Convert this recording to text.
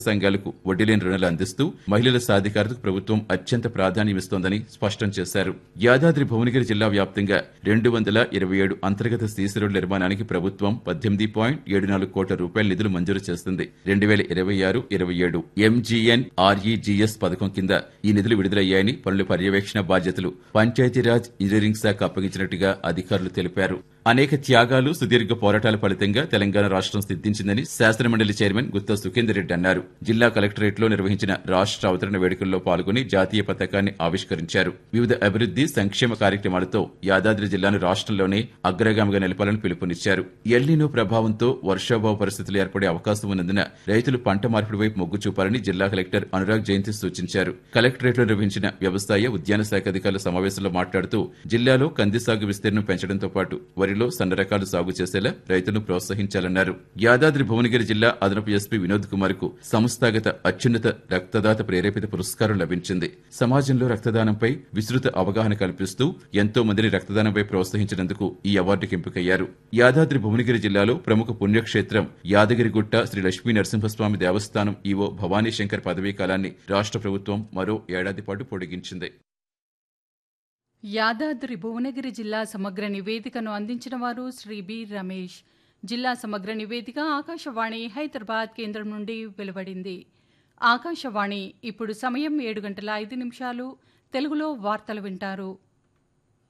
సంఘాలకు వడ్డీ లేని రుణాలు అందిస్తూ మహిళల సాధికారతకు ప్రభుత్వం అత్యంత ప్రాధాన్యమిస్తోందని స్పష్టం చేశారు యాదాద్రి భువనగిరి జిల్లా వ్యాప్తంగా రెండు వందల ఇరవై ఏడు అంతర్గత సీసీ రోడ్ల నిర్మాణానికి ప్రభుత్వం పద్దెనిమిది పాయింట్ ఏడు నాలుగు కోట్ల రూపాయల నిధులు మంజూరు చేస్తుంది రెండు వేల ఇరవై ఆరు ఇరవై ఏడు ఎంజీఎన్ ఆర్ఈజీఎస్ పథకం కింద ఈ నిధులు విడుదలయ్యాయని పనుల పర్యవేక్షణ బాధ్యతలు పంచాయతీరాజ్ ఇంజనీరింగ్ శాఖ అప్పగించినట్టుగా అధికారులు తెలిపారు అనేక త్యాగాలు సుదీర్ఘ పోరాటాల ఫలితంగా తెలంగాణ రాష్ట్రం సిద్ధించిందని శాసనమండలి చైర్మన్ గుత్తా సుఖేందర్ రెడ్డి అన్నారు జిల్లా కలెక్టరేట్ లో నిర్వహించిన రాష్ట్ర అవతరణ వేడుకల్లో పాల్గొని జాతీయ పతాకాన్ని ఆవిష్కరించారు వివిధ అభివృద్ది సంక్షేమ కార్యక్రమాలతో యాదాద్రి జిల్లాను రాష్ట్రంలోనే అగ్రగామిగా నిలపాలని పిలుపునిచ్చారు ఎల్నినో ప్రభావంతో వర్షాభావ పరిస్థితులు ఏర్పడే అవకాశం ఉన్నందున రైతులు పంట మార్పిడి వైపు మొగ్గు చూపాలని జిల్లా కలెక్టర్ అనురాగ్ జయంతి సూచించారు కలెక్టరేట్ లో నిర్వహించిన వ్యవసాయ ఉద్యాన శాఖ అధికారుల సమావేశంలో మాట్లాడుతూ జిల్లాలో కంది సాగు విస్తీర్ణం పెంచడంతో పాటు వరిలో సన్న రకాలు సాగు చేసేలా రైతులను ప్రోత్సహించాలన్నారు యాదాద్రి భువనగిరి జిల్లా అదనపు ఎస్పీ వినోద్ కుమార్ కు సంస్థాగత అత్యున్నత రక్తదాత ప్రేరేపిత పురస్కారం లభించింది సమాజంలో రక్తదానంపై విస్తృత అవగాహన కల్పిస్తూ ఎంతో మందిని రక్తదానంపై ప్రోత్సహించినందుకు ఈ అవార్డుకి ఎంపికయ్యారు యాదాద్రి భువనగిరి జిల్లాలో ప్రముఖ పుణ్యక్షేత్రం యాదగిరిగుట్ట శ్రీ లక్ష్మీ నరసింహస్వామి దేవస్థానం ఈవో భవానీ శంకర్ పదవీ కాలాన్ని రాష్ట్ర ప్రభుత్వం మరో ఏడాది పాటు పొడిగించింది యాదాద్రి భువనగిరి జిల్లా సమగ్ర నివేదికను అందించిన వారు శ్రీ బి రమేష్ జిల్లా సమగ్ర నివేదిక ఆకాశవాణి హైదరాబాద్ కేంద్రం నుండి వెలువడింది ఆకాశవాణి ఇప్పుడు సమయం ఏడు గంటల ఐదు నిమిషాలు తెలుగులో వార్తలు వింటారు